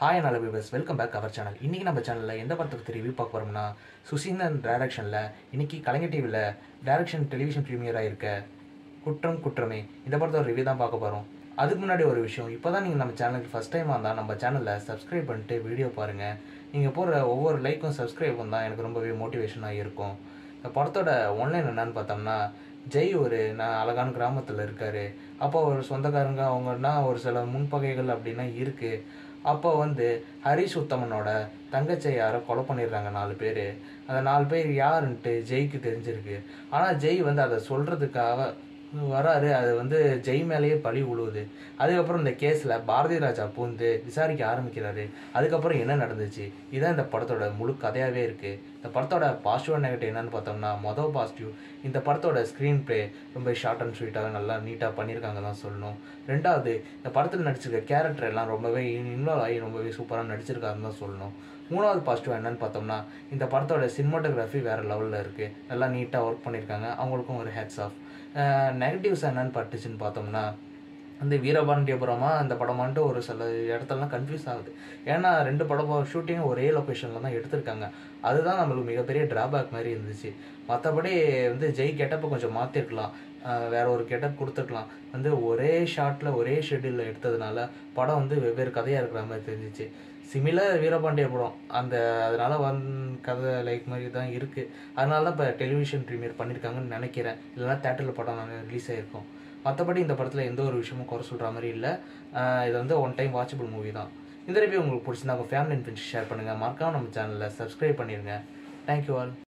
hi நல்ல viewers welcome back our channel இன்றைக்கி நம்ம சேனலில் எந்த படத்தை பற்றி ரிவ்யூ பார்க்க போகிறோம்னா சுசீந்தன் டைரக்ஷனில் இன்னைக்கு கலைஞர் டிவியில் டைரக்ஷன் டெலிவிஷன் ப்ரீமியராக இருக்க குற்றம் குற்றமே இந்த படத்தோட ரிவ்யூ தான் பார்க்க போகிறோம் அதுக்கு முன்னாடி ஒரு விஷயம் இப்போ தான் நீங்கள் நம்ம சேனலுக்கு ஃபஸ்ட் டைமாக இருந்தால் நம்ம சேனலில் சப்ஸ்கிரைப் பண்ணிட்டு வீடியோ பாருங்கள் நீங்கள் போடுற ஒவ்வொரு லைக்கும் சப்ஸ்கிரைபும் தான் எனக்கு ரொம்பவே மோட்டிவேஷனாக இருக்கும் இந்த படத்தோட ஒன்லைன் என்னன்னு பார்த்தோம்னா ஜெய் ஒரு நான் அழகான கிராமத்தில் இருக்கார் அப்போ ஒரு சொந்தக்காரங்க அவங்கன்னா ஒரு சில முன்பகைகள் அப்படின்னா இருக்குது அப்போ வந்து ஹரிஷ் உத்தமனோட தங்கச்சியை யாரோ கொலை பண்ணிடுறாங்க நாலு பேர் அந்த நாலு பேர் யாருன்ட்டு ஜெய்க்கு தெரிஞ்சிருக்கு ஆனால் ஜெய் வந்து அதை சொல்கிறதுக்காக வராரு அது வந்து ஜெய் மேலேயே பழி உழுவுது அதுக்கப்புறம் இந்த கேஸில் பாரதி ராஜா பூந்து விசாரிக்க ஆரம்பிக்கிறாரு அதுக்கப்புறம் என்ன நடந்துச்சு இதான் இந்த படத்தோட முழு கதையாகவே இருக்குது இந்த படத்தோட பாசிட்டிவ் அண்ட் நெகட்டிவ் என்னன்னு பார்த்தோம்னா மொதல் பாசிட்டிவ் இந்த படத்தோட ஸ்க்ரீன் ப்ளே ரொம்ப ஷார்ட் அண்ட் ஸ்வீட்டாக நல்லா நீட்டாக பண்ணியிருக்காங்க தான் சொல்லணும் ரெண்டாவது இந்த படத்தில் நடிச்சிருக்க கேரக்டர் எல்லாம் ரொம்பவே இன்வால்வ் ஆகி ரொம்பவே சூப்பராக நடிச்சிருக்காருன்னு தான் சொல்லணும் மூணாவது பாசிட்டிவ் என்னன்னு பார்த்தோம்னா இந்த படத்தோட சினிமாட்டோகிராஃபி வேறு லெவலில் இருக்குது நல்லா நீட்டாக ஒர்க் பண்ணியிருக்காங்க அவங்களுக்கும் ஒரு ஹெட்ஸ் ஆஃப் நெகட்டிவ்ஸ் என்னன்னு பட்டுச்சுன்னு பார்த்தோம்னா அந்த வீரபாண்டியபுரமா அந்த படமான்ட்டு ஒரு சில இடத்துலலாம் கன்ஃபியூஸ் ஆகுது ஏன்னா ரெண்டு படம் ஷூட்டிங்கும் ஒரே லொக்கேஷனில் தான் எடுத்திருக்காங்க அதுதான் நம்மளுக்கு மிகப்பெரிய டிராபேக் மாதிரி இருந்துச்சு மற்றபடி வந்து ஜெய் கெட்டப்பை கொஞ்சம் மாற்றிருக்கலாம் வேற ஒரு கெட்டப் கொடுத்துருக்கலாம் வந்து ஒரே ஷாட்டில் ஒரே ஷெட்யூலில் எடுத்ததுனால படம் வந்து வெவ்வேறு கதையாக இருக்கிற மாதிரி தெரிஞ்சிச்சு சிமிலர் வீரபாண்டியபுரம் அந்த அதனால வந் கதை லைக் மாதிரி தான் இருக்குது அதனால தான் இப்போ டெலிவிஷன் ப்ரீமியர் பண்ணியிருக்காங்கன்னு நினைக்கிறேன் இல்லைனா தேட்டரில் படம் ரிலீஸ் ஆகிருக்கும் மற்றபடி இந்த படத்தில் எந்த ஒரு விஷயமும் குறை சொல்கிற மாதிரி இல்லை இது வந்து ஒன் டைம் வாட்சபிள் மூவி தான் இந்த ரிவ்யூ உங்களுக்கு பிடிச்சிருந்தா உங்கள் ஃபேமிலி அண்ட் ஃப்ரெண்ட்ஸ் ஷேர் பண்ணுங்கள் மறக்காம நம்ம சேனலில் சப்ஸ்கிரைப் பண்ணிடுங்க தேங்க்யூ ஆல்